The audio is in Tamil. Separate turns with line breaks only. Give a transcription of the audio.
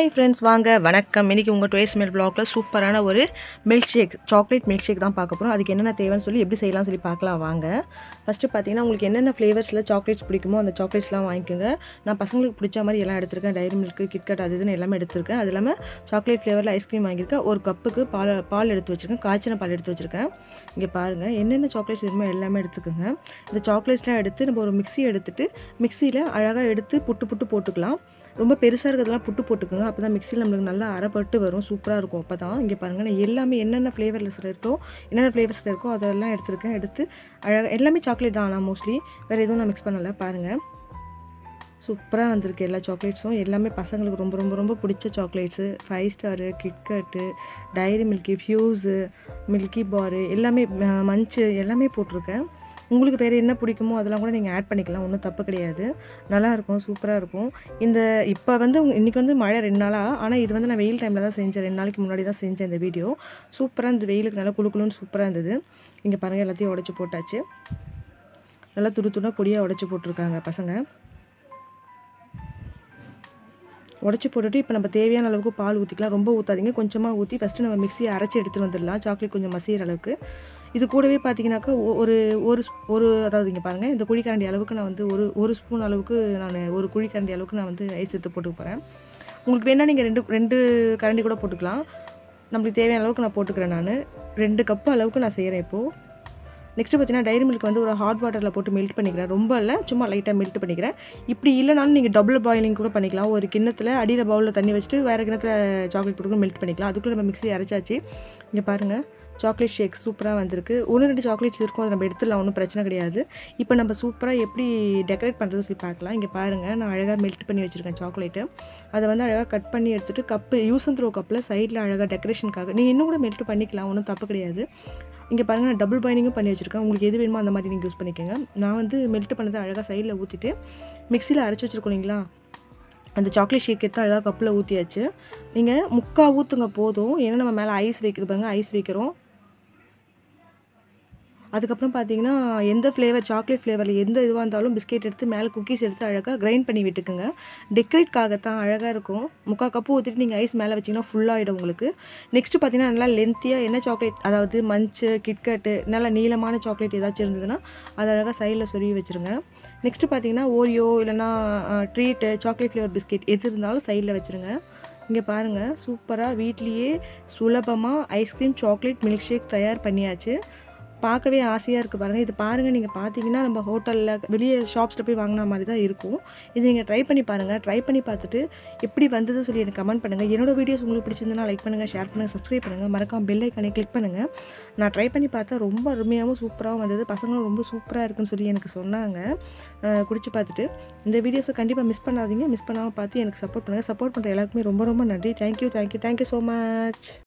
ஹாய் ஃப்ரெண்ட்ஸ் வாங்க வணக்கம் இன்றைக்கி உங்கள் டுவேஸ் மில் பிளாக்ல சூப்பரான ஒரு milk shake chocolate milk shake தான் பார்க்க போகிறோம் அதுக்கு என்னென்ன தேவைன்னு சொல்லி எப்படி செய்யலாம்னு சொல்லி பார்க்கலாம் வாங்க ஃபஸ்ட்டு பார்த்தீங்கன்னா உங்களுக்கு என்னென்ன ஃப்ளேவர்ஸில் சாக்லேட்ஸ் பிடிக்குமோ அந்த சாக்லேட்ஸ்லாம் வாங்கிக்கோங்க நான் பசங்களுக்கு பிடிச்ச மாதிரி எல்லாம் எடுத்திருக்கேன் டைரி மில்க் கிட்கட் அது இதுன்னு எல்லாமே எடுத்திருக்கேன் அது இல்லாமல் சாக்லேட் ஃப்ளேவரில் ஐஸ்கிரீம் வாங்கியிருக்கேன் ஒரு கப்புக்கு பால் பால் எடுத்து வச்சுருக்கேன் காய்ச்சின பால் எடுத்து வச்சுருக்கேன் இங்கே பாருங்கள் என்னென்ன சாக்லேட்ஸ் வேணுமோ எல்லாமே எடுத்துக்கோங்க இந்த சாக்லேட்ஸ்லாம் எடுத்து நம்ம ஒரு மிக்ஸி எடுத்துட்டு மிக்சியில் அழகாக எடுத்து புட்டு புட்டு போட்டுக்கலாம் ரொம்ப பெருசாக இருக்கிறதெல்லாம் புட்டு போட்டுக்கோங்க அப்போ தான் மிக்சியில் நம்மளுக்கு நல்லா அரைப்பட்டு வரும் சூப்பராக இருக்கும் அப்போ தான் இங்கே பாருங்கள் நான் எல்லாமே என்னென்ன ஃப்ளேவர்ஸில் இருக்கோ என்னென்ன ஃப்ளேவர்ஸில் இருக்கோ அதெல்லாம் எடுத்திருக்கேன் எடுத்து அழகாக எல்லாமே சாக்லேட் தான் ஆனால் மோஸ்ட்லி வேறு எதுவும் நான் மிக்ஸ் பண்ணலை பாருங்கள் சூப்பராக வந்திருக்கு எல்லா சாக்லேட்ஸும் எல்லாமே பசங்களுக்கு ரொம்ப ரொம்ப ரொம்ப பிடிச்ச chocolates five star KitKat Dairy Milk Fuse Milky Bar எல்லாமே ம- மஞ்சு எல்லாமே போட்டிருக்கேன் உங்களுக்கு வேறு என்ன பிடிக்குமோ அதெல்லாம் கூட நீங்கள் ஆட் பண்ணிக்கலாம் ஒன்றும் தப்பு கிடையாது நல்லாயிருக்கும் சூப்பராக இருக்கும் இந்த இப்போ வந்து உங்க- இன்னைக்கு வந்து மழை ரெண்டு நாளாக ஆனால் இது வந்து நான் வெயில் டைமில் தான் செஞ்சேன் ரெண்டு நாளைக்கு முன்னாடி தான் செஞ்சேன் இந்த வீடியோ சூப்பராக இருந்தது வெயிலுக்கு நல்லா குளு குளுன்னு சூப்பராக இருந்தது இங்கே பாருங்கள் எல்லாத்தையும் உடச்சி போட்டாச்சு நல்லா துடு துடாக பொடியாக உடச்சி போட்டிருக்காங்க பசங்க உடச்சி போட்டுட்டு இப்போ நம்ம தேவையான அளவுக்கு பால் ஊற்றிக்கலாம் ரொம்ப ஊற்றாதீங்க கொஞ்சமாக ஊற்றி ஃபஸ்ட்டு நம்ம மிக்ஸியை அரைச்சி எடுத்துகிட்டு வந்துடலாம் சாக்லேட் கொஞ்சம் மசிகிற அளவுக்கு இது கூடவே பார்த்தீங்கன்னாக்கா ஒ- ஒரு ஒரு ஸ்ப்- ஒரு அதாவது இங்கே பாருங்கள் இந்த குழிக்கரண்டி அளவுக்கு நான் வந்து ஒரு ஒரு ஸ்பூன் அளவுக்கு நான் ஒரு குழிக்கரண்டி அளவுக்கு நான் வந்து ஐஸ் எடுத்து போட்டுக்க போகிறேன் உங்களுக்கு வேணால் நீங்கள் ரெண்டு ரெண்டு கரண்டி கூட போட்டுக்கலாம் நம்மளுக்கு தேவையான அளவுக்கு நான் போட்டுக்கிறேன் நான் ரெண்டு கப்பு அளவுக்கு நான் செய்கிறேன் இப்போது நெக்ஸ்ட்டு பார்த்தீங்கன்னா டைரி மில்க் வந்து ஒரு ஹாட் வாட்டரில் போட்டு மெல்ட் பண்ணிக்கிறேன் ரொம்ப இல்லை சும்மா லைட்டாக மெல்ட் பண்ணிக்கிறேன் இப்படி இல்லைனாலும் நீங்கள் டபுள் பாயிலிங் கூட பண்ணிக்கலாம் ஒரு கிண்ணத்தில் அடியில் பவுலில் தண்ணி வச்சுட்டு வேறு கிண்ணத்தில் சாக்லேட் போட்டு மெல்ட் பண்ணிக்கலாம் அதுக்குள்ளே நம்ம மிக்ஸி அரைச்சாச்சு இங்கே பாருங்கள் சாக்லேட் ஷேக் சூப்பராக வந்திருக்கு ஒன்று ரெண்டு சாக்லேட்ஸ் இருக்கும் அதை நம்ம எடுத்துடலாம் ஒன்றும் பிரச்சனை கிடையாது இப்போ நம்ம சூப்பராக எப்படி டெக்கரேட் பண்ணுறது சொல்லி பார்க்கலாம் இங்கே பாருங்கள் நான் அழகாக மெல்ட் பண்ணி வச்சுருக்கேன் சாக்லேட்டு அதை வந்து அழகாக கட் பண்ணி எடுத்துகிட்டு கப்பு யூஸ் அண்ட் த்ரோ கப்பில் சைடில் அழகாக டெக்கரேஷனுக்காக நீங்கள் இன்னும் கூட மெல்ட் பண்ணிக்கலாம் ஒன்றும் தப்பு கிடையாது இங்கே பாருங்கள் நான் டபுள் பைனிங்கும் பண்ணி வச்சுருக்கேன் உங்களுக்கு எது வேணுமோ அந்த மாதிரி நீங்கள் யூஸ் பண்ணிக்கோங்க நான் வந்து மெல்ட் பண்ணதை அழகாக சைடில் ஊற்றிட்டு மிக்சியில் அரைச்சி வச்சுருக்கோம் இல்லைங்களா அந்த சாக்லேட் ஷேக் எடுத்து அழகாக கப்பில் ஊற்றியாச்சு நீங்கள் முக்கா ஊற்றுங்க போதும் ஏன்னா நம்ம மேலே ஐஸ் வைக்கிறது பாருங்க ஐஸ் வைக்கிறோம் அதுக்கப்புறம் பார்த்தீங்கன்னா எந்த ஃப்ளேவர் சாக்லேட் ஃப்ளேவரில் எந்த இதுவாக இருந்தாலும் பிஸ்கெட் எடுத்து மேலே குக்கீஸ் எடுத்து அழகாக கிரைண்ட் பண்ணி விட்டுக்குங்க டெக்கரேட்காகத்தான் அழகாக இருக்கும் முக்கால் கப்பு ஊற்றிட்டு நீங்கள் ஐஸ் மேலே வச்சிங்கன்னா ஃபுல்லாகிடும் உங்களுக்கு நெக்ஸ்ட்டு பார்த்தீங்கன்னா நல்லா லென்த்தியாக என்ன சாக்லேட் அதாவது மஞ்சு கிட்கட்டு நல்லா நீளமான சாக்லேட் ஏதாச்சும் இருந்ததுன்னா அதை அழகாக சைடில் சொருவி வச்சுருங்க நெக்ஸ்ட்டு பார்த்தீங்கன்னா ஓரியோ இல்லைன்னா ட்ரீட்டு சாக்லேட் ஃப்ளேவர் பிஸ்கெட் எது இருந்தாலும் சைடில் வச்சுருங்க இங்கே பாருங்கள் சூப்பராக வீட்லேயே சுலபமாக ஐஸ்கிரீம் சாக்லேட் மில்க் ஷேக் தயார் பண்ணியாச்சு பார்க்கவே ஆசையாக இருக்குது பாருங்கள் இது பாருங்கள் நீங்கள் பார்த்தீங்கன்னா நம்ம ஹோட்டலில் வெளியே ஷாப்ஸில் போய் வாங்கின மாதிரி தான் இருக்கும் இது நீங்கள் ட்ரை பண்ணி பாருங்கள் ட்ரை பண்ணி பார்த்துட்டு எப்படி வந்ததுன்னு சொல்லி எனக்கு கமெண்ட் பண்ணுங்கள் என்னோட வீடியோஸ் உங்களுக்கு பிடிச்சிருந்தனா லைக் பண்ணுங்கள் ஷேர் பண்ணுங்கள் சப்ஸ்கிரைப் பண்ணுங்கள் மறக்காம பெல் ஐக்கானே கிளிக் பண்ணுங்கள் நான் ட்ரை பண்ணி பார்த்தா ரொம்ப அருமையாகவும் சூப்பராகவும் வந்தது பசங்களும் ரொம்ப சூப்பராக இருக்குன்னு சொல்லி எனக்கு சொன்னாங்க அஹ் குடிச்சு பார்த்துட்டு இந்த வீடியோஸை கண்டிப்பாக மிஸ் பண்ணாதீங்க மிஸ் பண்ணாமல் பார்த்து எனக்கு சப்போர்ட் பண்ணுங்கள் சப்போர்ட் பண்ணுற எல்லாருக்குமே ரொம்ப ரொம்ப நன்றி thank you thank you thank you so much